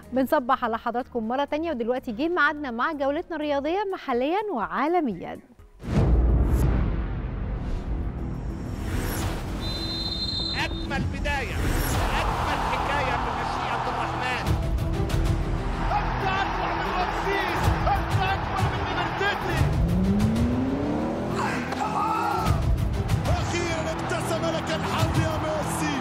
بنصبح على حضراتكم مرة تانية ودلوقتي جه ميعادنا مع جولتنا الرياضية محليا وعالميا أجمل بداية أجمل حكاية بمشيئة الرحمن أنت أكبر من رمسيس أنت أكبر من ليبرتيتي أخيرا ابتسم لك الحظ يا ميسي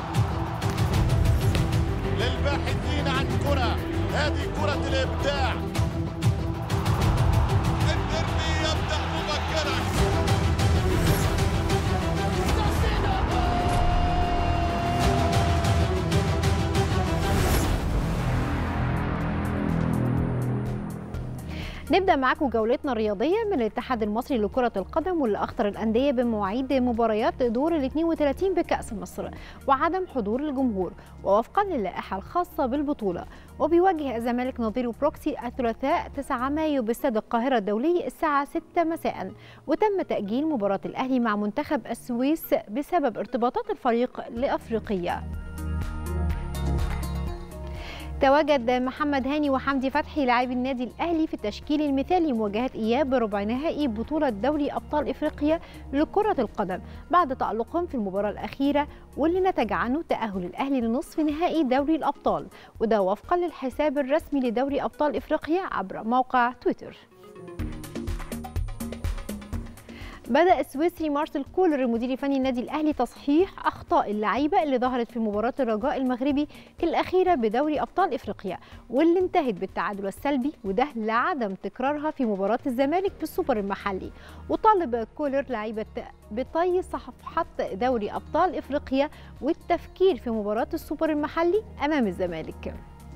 للباحثين عن كرة هذه كرة الإبداع الدربي يبدأ مبكرا نبدأ معاكم جولتنا الرياضية من الاتحاد المصري لكرة القدم واللي أخطر الأندية بمواعيد مباريات دور ال 32 بكأس مصر وعدم حضور الجمهور ووفقا للائحة الخاصة بالبطولة وبيواجه الزمالك نظيره بروكسي الثلاثاء 9 مايو باستاد القاهرة الدولي الساعة 6 مساء وتم تأجيل مباراة الأهلي مع منتخب السويس بسبب ارتباطات الفريق لأفريقيا تواجد محمد هاني وحمدي فتحي لاعبي النادي الاهلي في التشكيل المثالي لمواجهه اياب بربع نهائي بطوله دوري ابطال افريقيا لكره القدم بعد تالقهم في المباراه الاخيره واللي نتج عنه تاهل الاهلي لنصف نهائي دوري الابطال وده وفقا للحساب الرسمي لدوري ابطال افريقيا عبر موقع تويتر بدأ السويسري مارسيل كولر المدير الفني النادي الأهلي تصحيح أخطاء اللعيبة اللي ظهرت في مباراة الرجاء المغربي الأخيرة بدوري أبطال إفريقيا واللي انتهت بالتعادل السلبي وده لعدم تكرارها في مباراة الزمالك بالسوبر المحلي وطالب كولر لعيبة بطي صفحة دوري أبطال إفريقيا والتفكير في مباراة السوبر المحلي أمام الزمالك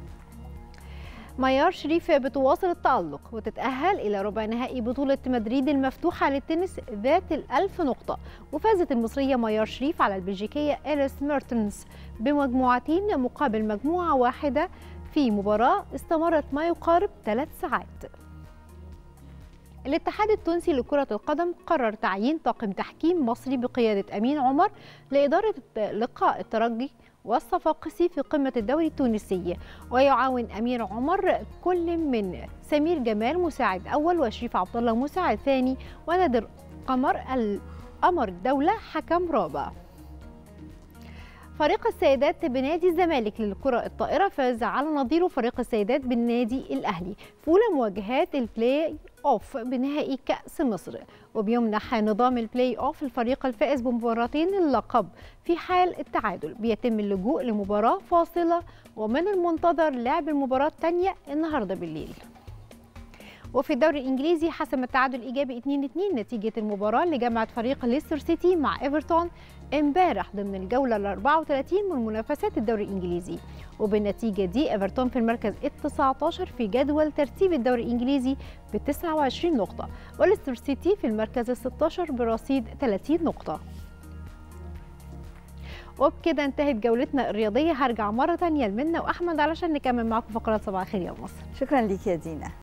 ميار شريف بتواصل التألق وتتأهل إلى ربع نهائي بطولة مدريد المفتوحة للتنس ذات الألف نقطة وفازت المصرية ميار شريف على البلجيكية إليس ميرتنز بمجموعتين مقابل مجموعة واحدة في مباراة استمرت ما يقارب ثلاث ساعات الاتحاد التونسي لكرة القدم قرر تعيين طاقم تحكيم مصري بقيادة أمين عمر لإدارة لقاء الترجي والصفاقسي في قمة الدوري التونسي ويعاون أمير عمر كل من سمير جمال مساعد أول وشريف عبد الله مساعد ثاني ونادر قمر القمر الدولة حكم رابع فريق السيدات بنادي الزمالك للكرة الطائرة فاز على نظيره فريق السيدات بالنادي الأهلي في أولى مواجهات البلاي أوف بنهائي كأس مصر وبيمنح نظام البلاي أوف الفريق الفائز بمباراتين اللقب في حال التعادل بيتم اللجوء لمباراة فاصلة ومن المنتظر لعب المباراة الثانية النهاردة بالليل وفي الدوري الانجليزي حسم التعادل الايجابي 2-2 نتيجه المباراه اللي جمعت فريق ليستر سيتي مع ايفرتون امبارح ضمن الجوله ال 34 من منافسات الدوري الانجليزي وبالنتيجه دي ايفرتون في المركز ال 19 في جدول ترتيب الدوري الانجليزي ب 29 نقطه وليستر سيتي في المركز ال 16 برصيد 30 نقطه وبكده انتهت جولتنا الرياضيه هرجع مره ثانيه لمنى واحمد علشان نكمل معاكم فقرات صباح الخير يا مصر شكرا ليك يا دينا